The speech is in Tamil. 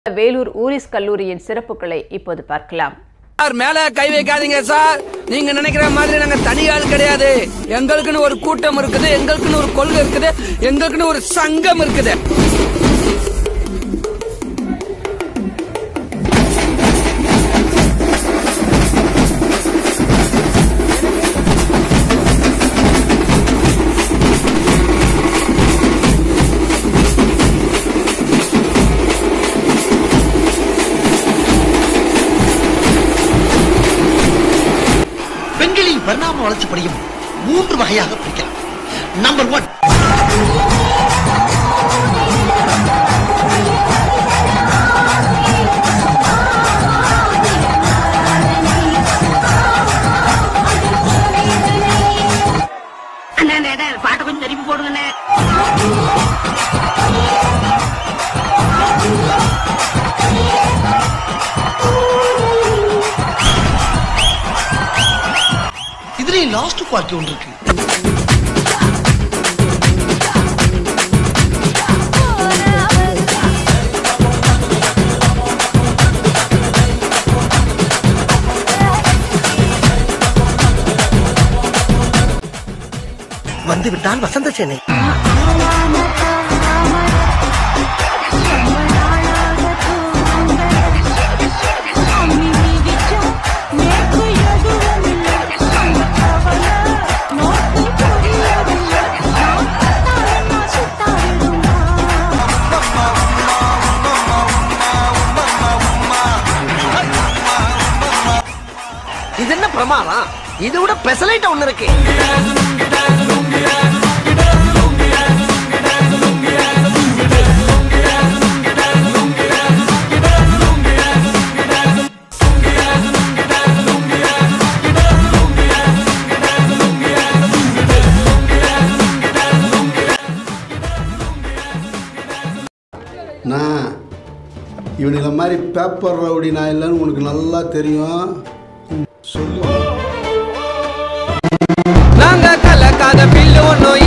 வேலூர் ஊரிஸ் கல்லூரியின் சிறப்புகளை இப்போது பார்க்கலாம் சார் மேல கை வைக்காதீங்க சார் நீங்க நினைக்கிற மாதிரி நாங்க தனி ஆள் கிடையாது எங்களுக்குன்னு ஒரு கூட்டம் இருக்குது எங்களுக்குன்னு ஒரு கொள்கை இருக்குது எங்களுக்குன்னு ஒரு சங்கம் இருக்குது பெண்களின் பரிணாம வளர்ச்சிப்படியும் மூன்று வகையாக பிரிக்கலாம் நம்பர் ஒன் அண்ணே அண்ணே, அண்ணே, பாட்டை கொஞ்சம் திருப்பி போடுங்கண்ணே இதுலயும் லாஸ்ட் குவாலிட்டி ஒன்று இருக்கு வந்து விட்டால் வசந்த சேனை இது என்ன பிரமாதம் இது விட பெசலைட் ஒண்ணு இருக்கு நான் இவனுங்களை மாதிரி பேப்பர் ரவுடி நான் இல்லைன்னு உனக்கு நல்லா தெரியும் சொல்லு நாங்க கலக்காத பில்லு ஒண்ணும்